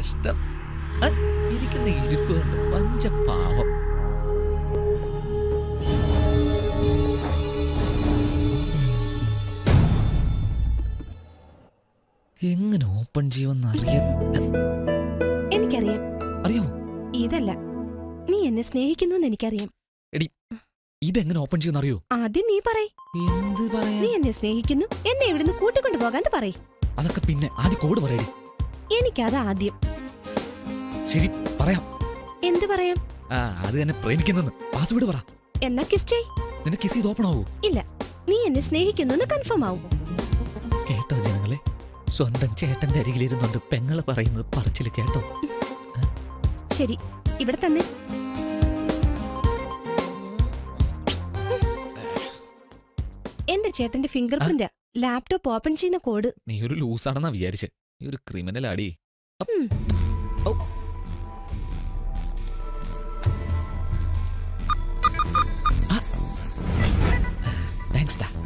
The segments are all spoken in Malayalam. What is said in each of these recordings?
കഷ്ടം അ, ഇരിക്കുന്ന ഇരിപ്പ് കൊണ്ട് പഞ്ചപാവം എങ്ങനെ ഓപ്പൺ ചെയ്യുമെന്ന് അറിയ എനിക്കറിയാം അറിയാമോ ഇതല്ല നീ എന്നെ സ്നേഹിക്കുന്നു എനിക്കറിയാം ഇതെങ്ങനെ ഓപ്പൺ ചെയ്യുമെന്ന് അറിയോ ആദ്യം നീ പറയ് എന്ത് പറയാ നീ എന്നെ സ്നേഹിക്കുന്നു എന്നെ ഇവിടുന്ന് കൂട്ടിക്കൊണ്ടു പോകാൻ പറയ് അതൊക്കെ പിന്നെ ആദ്യം കോഡ് പറയടി എനിക്കത് ആദ്യം ശരി പറയാം എന്ത് പറയാം ആ അത് തന്നെ പ്രേമിക്കുന്നെന്ന് പാസ്വേഡ് പറ എന്നാ കിസ് ചെയ് നിന്നെ കിസ് ചെയ്ത് ഓപ്പൺ ആവൂ ഇല്ല നീ എന്നെ സ്നേഹിക്കുന്നു കൺഫേം ആവും കേട്ടോ ജനങ്ങളെ സ്വന്തം ചേട്ടന്റെ അരികിലിരുന്നുണ്ട് പെങ്ങള് പറയുന്നത് പറച്ചില് കേട്ടോ ശരി ഇവിടെ തന്നെ എന്റെ ചേട്ടന്റെ ഫിംഗർ പ്രിന്റ് ലാപ്ടോപ്പ് ഓപ്പൺ ചെയ്യുന്ന കോഡ് നീ ഒരു ലൂസാണെന്നാ വിചാരിച്ച് നീ ഒരു ക്രിമിനൽ ആടി ഉം. ഔ. ആ. താങ്ക്സ് ഡാ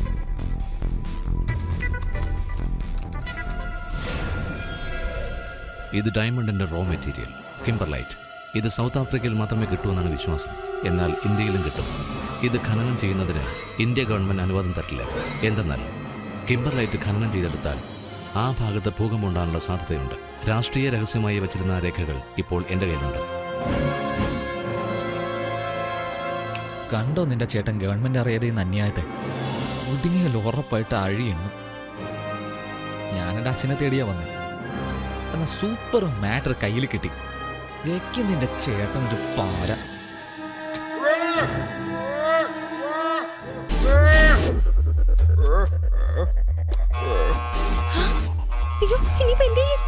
ഇത് ഡയമണ്ടിന്റെ റോ മെറ്റീരിയൽ കിംബർലൈറ്റ് ഇത് സൗത്ത് ആഫ്രിക്കയിൽ മാത്രമേ കിട്ടൂവെന്നാണ് വിശ്വാസം എന്നാൽ ഇന്ത്യയിലും കിട്ടും ഇത് ഖനനം ചെയ്യുന്നതിന് ഇന്ത്യ ഗവൺമെന്റ് അനുവാദം തരില്ല എന്തെന്നാൽ കിംബർലൈറ്റ് ഖനനം ചെയ്തെടുത്താൽ ആ ഭാഗത്ത് ഭൂകമ്പം ഉണ്ടാകാനുള്ള സാധ്യതയുണ്ട് രാഷ്ട്രീയ രഹസ്യമായി വച്ചിരുന്ന ആ രേഖകൾ ഇപ്പോൾ എന്റെ കയ്യിലുണ്ട് കണ്ടോ നിന്റെ ചേട്ടൻ ഗവൺമെന്റ് അറിയാതെ ഈ അന്യായത്തെ ഒടുങ്ങിയാൽ ഉറപ്പായിട്ട് അഴിയെണ്ണു ഞാൻ എൻ്റെ അച്ഛനെ തേടിയാ വന്നേ എന്നാ സൂപ്പർ മാറ്റർ കയ്യിൽ കിട്ടി വെക്ക് നിന്റെ ചേട്ടൻ ഒരു പാര അയ്യോ ഇനിയിപ്പോ എന്ത് ചെയ്യും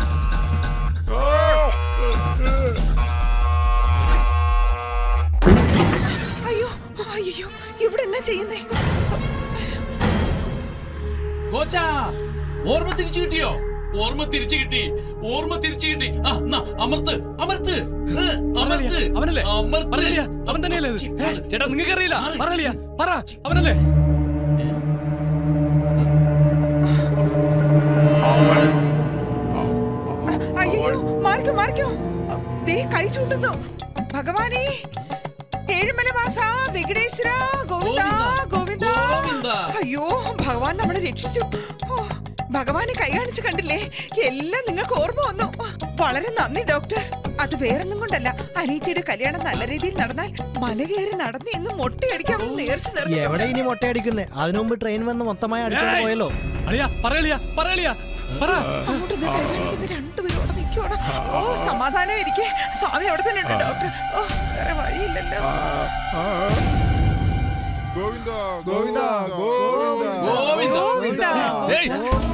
അയ്യോ അയ്യോ ഇവിടെ എന്നാ ചെയ്യുന്നേ കോച്ചാ ഓർമ്മ തിരിച്ചു കിട്ടിയോ ഓർമ്മ തിരിച്ചു കിട്ടി ഓർമ്മ തിരിച്ചു കിട്ടി ആ എന്നാ, അമർത്ത് അമർത്ത് ഏ, അമർത്ത് അവനല്ലേ അമർത്ത് പറഞ്ഞില്ല അവൻ തന്നെയല്ലേ ഇത്? ഏ, ചേട്ടാ നിങ്ങൾക്ക് അറിയില്ല പറയലിയ പറ അവനല്ലേ അയ്യോ മാറിക്കോ മാറിക്കോ ദേ കൈ ചൂണ്ടുന്നു ഭഗവാനേ ഏഴുമല മാസ വെങ്കടേശ്വര ഗോവിന്ദ ഗോവിന്ദ ഗോവിന്ദ. അയ്യോ ഭഗവാൻ നമ്മളെ രക്ഷിച്ചു ഓ, ഭഗവാനെ കൈ കാണിച്ച് കണ്ടില്ലേ എല്ലാം നിങ്ങൾക്ക് ഓർമ്മ വന്നു വളരെ നന്ദി ഡോക്ടർ അത് വേറൊന്നും കൊണ്ടല്ല അനീത്തിയുടെ കല്യാണം നല്ല രീതിയിൽ നടന്നാൽ മല കയറി നടന്ന് ഇന്ന് മൊട്ടയടിക്കാമെന്ന് നേർച്ച എവിടെ ഇനി മുട്ടയടിക്കുന്നേ അതിനു മുമ്പ് ട്രെയിൻ വന്ന് മൊത്തമായി അടിച്ചോണ്ട് ഏയ്! പോയല്ലോ അളിയ പറയലിയ പറയലിയ പറ അങ്ങോട്ട് ദേ കൈ കാണിക്കുന്ന രണ്ടുപേരും അവിടെ നിൽക്കുവാണ് ഓ സമാധാനം ഇരിക്കെ സ്വാമി അവിടെ തന്നെ ഉണ്ട് ഡോക്ടർ ഓ വേറെ വഴിയില്ലല്ലോ ഗോവിന്ദ ഗോവിന്ദ ഗോവിന്ദ ഗോവിന്ദ. ഗോവിന്ദ ഏയ്,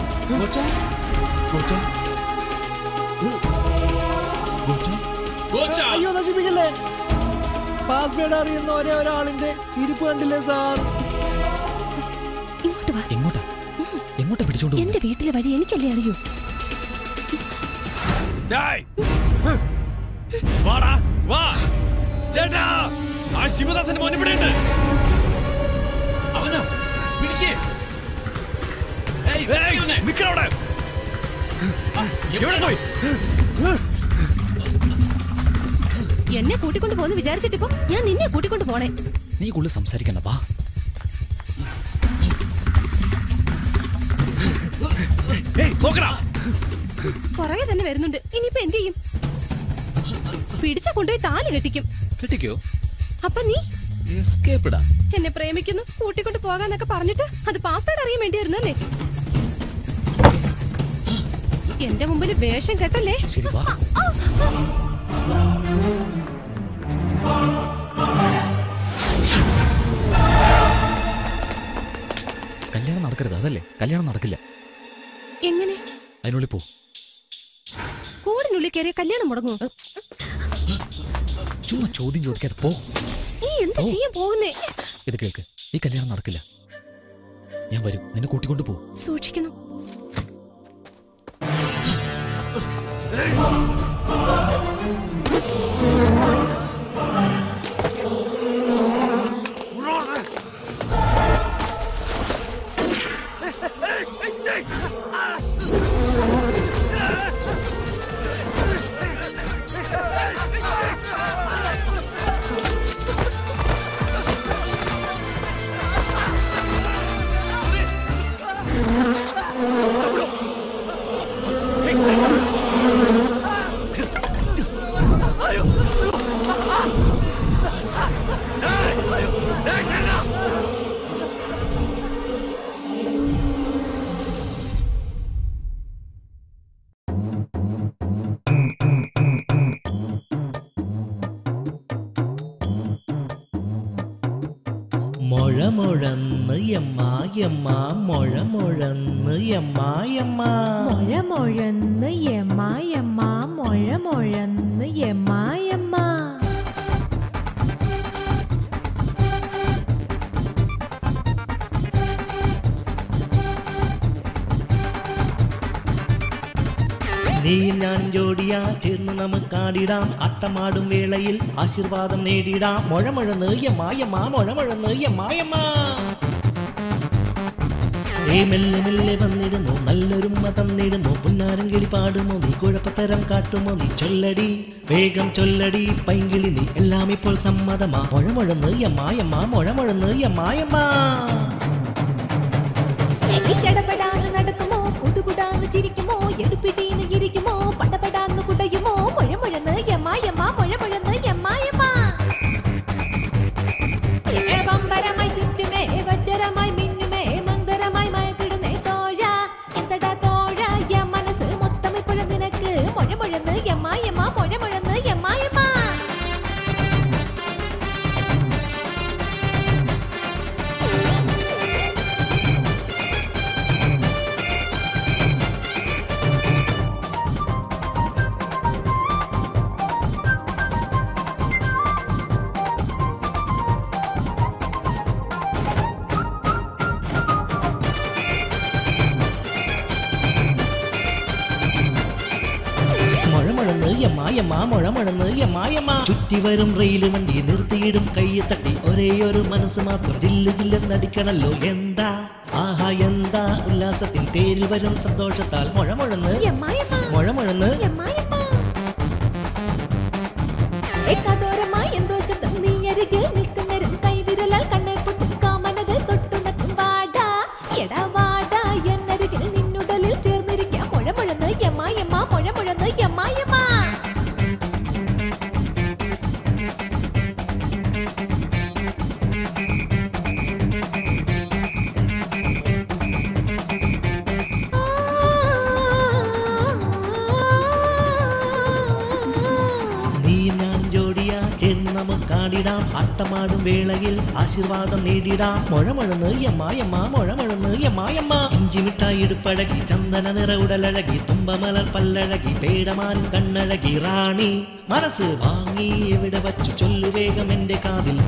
കോച്ചാ അയ്യോ നശിപ്പിക്കല്ലേ പാസ്വേഡ് അറിയുന്ന ഒരേ ഒരാളിന്റെ ഇരിപ്പ് കണ്ടില്ലേ സാർ ഇങ്ങോട്ട് വാ എങ്ങോട്ടാ എങ്ങോട്ടാ പിടിച്ചോണ്ട് പോകുന്നത്? എന്റെ വീട്ടിലെ വഴി എനിക്കല്ലേ അറിയൂ ഡേയ്. ഹ്. വാടാ വാ ചേട്ടാ ആ ശിവദാസന്റെ മോൻ ഇവിടെ ഉണ്ട് അവനോ പിടിക്കേ നിക്കവിടെ എവിടെ പോയി എന്നെ കൂട്ടിക്കൊണ്ട് പോന്ന് വിചാരിച്ചിട്ടിപ്പോ ഞാൻ നിന്നെ കൂട്ടിക്കൊണ്ട് പോണേ നീ കൂടുതൽ സംസാരിക്കണ്ട വാ ഏയ് നോക്കടാ പുറകെ തന്നെ വരുന്നുണ്ട് ഇനിയിപ്പോ എന്ത് ചെയ്യും പിടിച്ച കൊണ്ടുപോയി താലി കെട്ടിക്കും കെട്ടിക്കോ അപ്പൊ നീ എസ്കേപ്പിടാ എന്നെ പ്രേമിക്കുന്നു കൂട്ടിക്കൊണ്ട് പോകാന്നൊക്കെ പറഞ്ഞിട്ട് അത് പാസ്വേഡ് അറിയാൻ വേണ്ടിയായിരുന്നല്ലേ എന്റെ മുമ്പിൽ വേഷം കെട്ടല്ലേ ശരി വാ കല്യാണം നടക്കരുത് അതല്ലേ കല്യാണം നടക്കില്ല എങ്ങനെ അതിനുള്ളിൽ പോ കൂടിനുള്ളിൽ കയറിയ കല്യാണം മുടങ്ങുമോ ചുമ്മാ ചോദ്യം ചോദിക്കാതെ പോ നീ എന്താ ചെയ്യാൻ പോകുന്നേ ഇത് കേൾക്ക് ഈ കല്യാണം നടക്കില്ല ഞാൻ വരും നിന്നെ കൂട്ടിക്കൊണ്ട് പോ സൂക്ഷിക്കണം എമ്മായമ്മ മൊഴ മൊഴന്ന് എമ്മായമ്മ മൊഴ മൊഴന്ന് യമ്മായമ്മ മൊഴ മൊഴന്ന് യമ്മായമ്മ നീയും ഞാൻ ജോഡിയാ ചേർന്ന് നമുക്കാടിടാം അത്തമാടും വേളയിൽ ആശീർവാദം നേടിടാം മൊഴ മൊഴന്ന് എമ്മായമ്മ മൊഴ മൊഴന്ന് എമ്മായമ്മ ഏ മെല്ലെ മെല്ലെ വന്നിടുമോ നല്ലൊരുമ്മ തന്നിടുമോ പുന്നാരം കിളി പാടുമോ നീ കുഴപ്പത്തരം കാട്ടുമോ നീ ചൊല്ലടി വേഗം ചൊല്ലടി പൈങ്കിളി നീ എല്ലാം ഇപ്പോൾ സമ്മതമാ മൊഴമൊഴന്ന് യമ്മായമ്മ മൊഴമൊഴന്ന് യമ്മായമ്മ ഷടപടാന്ന് നടക്കുമോ കുടുകുടാന്ന് ചിരിക്കുമോ എടുപ്പിടീന്ന് ഇരിക്കുമോ പടപടാന്ന് കുടയുമോ മുഴമുഴന്ന് യമ്മായമ്മ മുഴമുഴന്ന് യമ്മായമ്മ ഏ പമ്പരമായി ചുറ്റുമേ വജ്രമായി മിന്നുമേ മന്ദരമായി മയക്കിടുന്നേ തോഴ എന്തടാ തോഴ യ മനസ്സ് മൊത്തം ഇപ്പോഴും നിനക്ക് മുഴമുഴന്ന് യമ്മായമ്മ മുഴമുഴന്ന് യമ്മായമ്മ മഴമഴന്ന് യമ്മായമ്മ മഴമഴന്ന് യമ്മായമ്മ ചുറ്റി വരും റെയിൽ വണ്ടി നിർത്തിയിടും കയ്യെ തട്ടി ഒരേ ഒരു മനസ്സ് മാത്രം ജില്ല് ജില്ലെന്നടിക്കണല്ലോ എന്താ ആഹാ എന്താ ഉല്ലാസത്തിൻ തേരിൽ വരും സന്തോഷത്താൽ മഴമഴന്ന് യമ്മായമ്മ മഴമഴന്ന് യമ്മായമ്മ ഏകാദോരമായി എന്തോ ശബ്ദം നീ അരികിൽ നിൽക്കുന്നേരം കൈവിരലാൽ കണ്ണെ പൊട്ടും കാമനകൾ തൊട്ടുണക്കും വാടാ എടാ വാടാ എന്നരികിൽ നിന്നുടലിൽ ചേർന്നിരിക്കാം മുഴമുഴന്ന് യമ്മായമ്മ മുഴമുഴന്ന് യമ്മായമ്മ നീയും ഞാൻ ജോഡിയാ ചേർന്ന് നമുക്കാടിടാം അട്ടമാടും വേളയിൽ ആശീർവാദം നേടിടാം മൊഴമഴന്ന് യമ്മായമ്മ മൊഴമഴന്ന് യമ്മായമ്മ ഇഞ്ചി മിഠായി ഇടുപ്പഴകി ചന്ദന നിറ ഉടലഴകി തുമ്പമലർ പല്ലഴകി പേടമാൻ കണ്ണഴകി റാണി മനസ്സ് വാങ്ങി എവിടെ വച്ചു ചൊല്ലു വേഗം എന്റെ കാതിൽ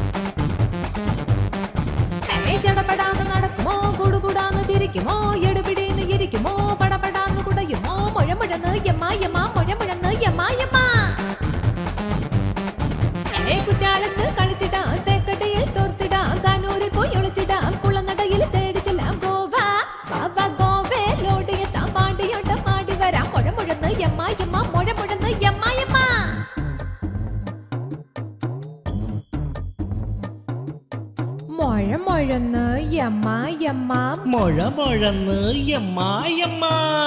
ഷടപടാന്ന് നടക്കുമോ കുടുകുടാന്ന് ചിരിക്കുമോ എടുപിടിന്ന് ഇരിക്കുമോ പടപടാന്ന് കുടയുമോ മുഴമുഴന്ന് യമ്മായമ്മ മുഴമുഴന്ന് യമ്മായമ്മ ഏ കുറ്റാലത്ത് കളിച്ചിടാ തേക്കടിയിൽ തോർത്തിടാ കാനൂരിൽ പോയി ഒളിച്ചിടാം കുളനടയിൽ തേടിച്ചെല്ലാം ഗോവ ബാബ ഗോവേ ലോടിയെത്താം പാണ്ടിയോട്ടം പാടി വരാം മുഴമുഴന്ന് യമ്മായമ്മ മുഴമുഴന്ന് യമ്മായമ്മ മുഴമുഴന്ന് യമ്മായമ്മ മൊഴമൊഴന്ന് യമ്മായമ്മ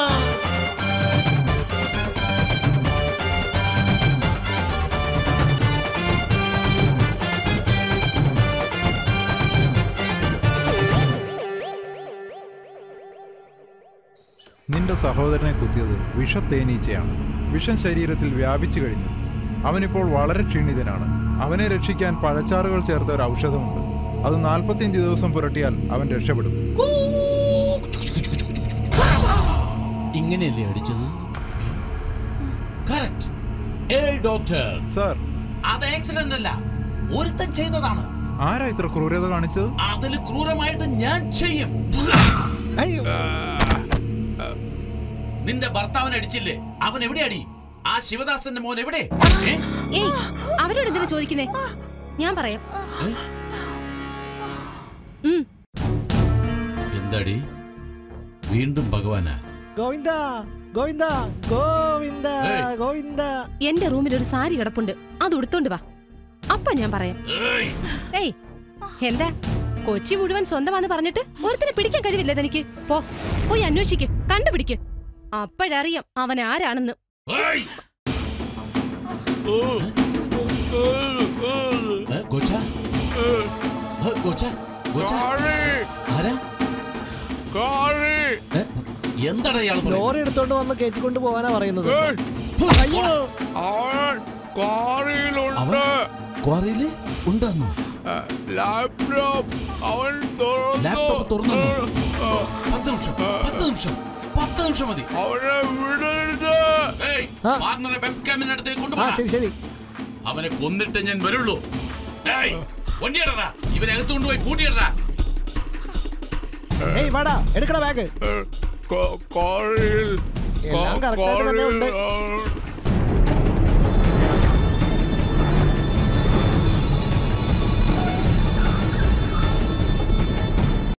നിന്റെ സഹോദരനെ കുത്തിയത് വിഷത്തേനീച്ചയാണ് വിഷം ശരീരത്തിൽ വ്യാപിച്ചു കഴിഞ്ഞു അവനിപ്പോൾ വളരെ ക്ഷീണിതനാണ് അവനെ രക്ഷിക്കാൻ പഴച്ചാറുകൾ ചേർത്ത ഒരു ഔഷധമുണ്ട് അത് നാൽപ്പത്തിയഞ്ച് ദിവസം പുരട്ടിയാൽ അവൻ രക്ഷപ്പെടും ഇങ്ങനെയല്ലേ അടിച്ചത് കറക്റ്റ് ഏയ് ഡോക്ടർ സാർ അത് ആക്സിഡന്റ് അല്ല ഒരുത്തൻ ചെയ്തതാണ് ആരാ ഇത്ര ക്രൂരത കാണിച്ചത് അതിൽ ക്രൂരമായിട്ട് ഞാൻ ചെയ്യും നിന്റെ ഭർത്താവിനെ അടിച്ചില്ലേ അവൻ എവിടെ അടി ആ ശിവദാസന്റെ മോൻ എവിടെ ഏ? ഏയ് അവരോട് എന്തിനാ ചോദിക്കുന്നേ ഞാൻ പറയാം ഉം എന്താടി വീണ്ടും ഭഗവാനാ ഗോവിന്ദ ഗോവിന്ദ ഗോവിന്ദ ഏയ്. ഗോവിന്ദ എന്റെ റൂമിൽ ഒരു സാരി കിടപ്പുണ്ട് അത് ഉടുത്തോണ്ട് വാ അപ്പൊ ഞാൻ പറയാം ഏയ്, ഏയ് എന്താ കൊച്ചി മുഴുവൻ സ്വന്തമാന്ന് പറഞ്ഞിട്ട് ഒരുത്തിനെ പിടിക്കാൻ കഴിവില്ല തനിക്ക് പോ പോയി അന്വേഷിക്ക് കണ്ടുപിടിക്ക് അപ്പോഴറിയാം അവൻ ആരാണെന്ന് ഏയ്. ഏ, ഗോച്ച? ഏ, ഗോച്ച? ഗോച്ച? ആരാ? ഏ, എന്താടാ ഇയാൾ പറയുന്നത്? ലോറി എടുത്തോണ്ട് വന്ന് കയറ്റിക്കൊണ്ട് പോകാനാ പറയുന്നത് അയ്യോ അവൻ ക്വാറിയില് ഉണ്ടെന്നു ലാപ്ടോപ്പ് അവൻ ലാപ്ടോപ്പ് ഡോർ തുറന്നു പത്ത് നിമിഷം പത്ത് നിമിഷം പത്ത് നിമിഷം മതി ഏയ്, പാർട്ണറെ വെബ്കാമിന്റെ അടുത്തേക്ക് ആ കൊണ്ടുപോകാം ശരി ശരി അവനെ കൊന്നിട്ട് ഞാൻ വരുള്ളൂ ഏയ് വണ്ടിയിടടാ ഇവനെ അകത്ത് കൊണ്ടുപോയി പൂട്ടിയിടടാ ഏയ് വാടാ എടുക്കടാ ബാഗ് എല്ലാം കറക്റ്റായിട്ട് തന്നെ ഉണ്ട്